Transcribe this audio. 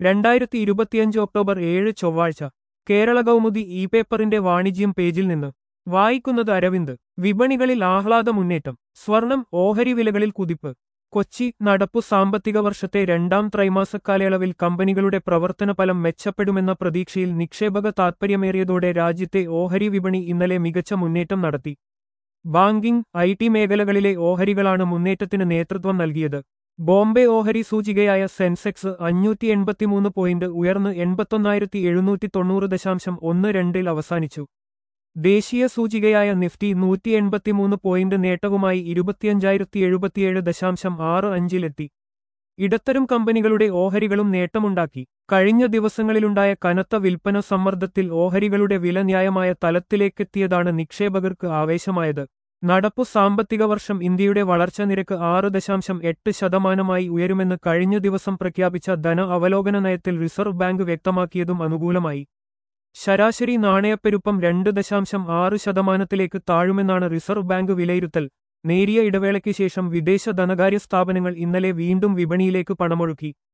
രണ്ടായിരത്തി ഇരുപത്തിയഞ്ച് ഒക്ടോബർ ഏഴ് ചൊവ്വാഴ്ച കേരള കൗമുദി ഇ പേപ്പറിന്റെ വാണിജ്യം പേജിൽ നിന്ന് വായിക്കുന്നത് അരവിന്ദ് വിപണികളിൽ ആഹ്ലാദ മുന്നേറ്റം സ്വർണം ഓഹരി വിലകളിൽ കുതിപ്പ് കൊച്ചി നടപ്പു സാമ്പത്തിക വർഷത്തെ രണ്ടാം ത്രൈമാസ കാലയളവിൽ കമ്പനികളുടെ പ്രവർത്തന ഫലം മെച്ചപ്പെടുമെന്ന പ്രതീക്ഷയിൽ നിക്ഷേപക താൽപ്പര്യമേറിയതോടെ രാജ്യത്തെ ഓഹരി വിപണി ഇന്നലെ മികച്ച മുന്നേറ്റം നടത്തി ബാങ്കിംഗ് ഐ ടി മേഖലകളിലെ ഓഹരികളാണ് മുന്നേറ്റത്തിന് നേതൃത്വം നൽകിയത് ബോംബെ ഓഹരി സൂചികയായ സെൻസെക്സ് അഞ്ഞൂറ്റി എൺപത്തിമൂന്ന് പോയിന്റ് ഉയർന്ന് എൺപത്തൊന്നായിരത്തി എഴുന്നൂറ്റി തൊണ്ണൂറ് ദശാംശം ഒന്ന് രണ്ടിൽ അവസാനിച്ചു ദേശീയ സൂചികയായ നിഫ്റ്റി നൂറ്റി എൺപത്തിമൂന്ന് പോയിന്റ് നേട്ടവുമായി ഇരുപത്തിയഞ്ചായിരത്തി എഴുപത്തിയേഴ് ദശാംശം ആറ് അഞ്ചിലെത്തി ഇടത്തരം കമ്പനികളുടെ ഓഹരികളും നേട്ടമുണ്ടാക്കി കഴിഞ്ഞ ദിവസങ്ങളിലുണ്ടായ കനത്ത വിൽപ്പന സമ്മർദ്ദത്തിൽ ഓഹരികളുടെ വില ന്യായമായ തലത്തിലേക്കെത്തിയതാണ് നിക്ഷേപകർക്ക് ആവേശമായത് നടപ്പു സാമ്പത്തിക വർഷം ഇന്ത്യയുടെ വളർച്ചാ നിരക്ക് ആറ് ദശാംശം എട്ട് ശതമാനമായി ഉയരുമെന്ന് കഴിഞ്ഞ ദിവസം പ്രഖ്യാപിച്ച ധന അവലോകന നയത്തിൽ റിസർവ് ബാങ്ക് വ്യക്തമാക്കിയതും അനുകൂലമായി ശരാശരി നാണയപ്പെരുപ്പം രണ്ട് ദശാംശം ആറ് ശതമാനത്തിലേക്ക് താഴുമെന്നാണ് റിസർവ് ബാങ്ക് വിലയിരുത്തൽ നേരിയ ഇടവേളയ്ക്ക് ശേഷം വിദേശ ധനകാര്യ സ്ഥാപനങ്ങൾ ഇന്നലെ വീണ്ടും വിപണിയിലേക്ക് പണമൊഴുക്കി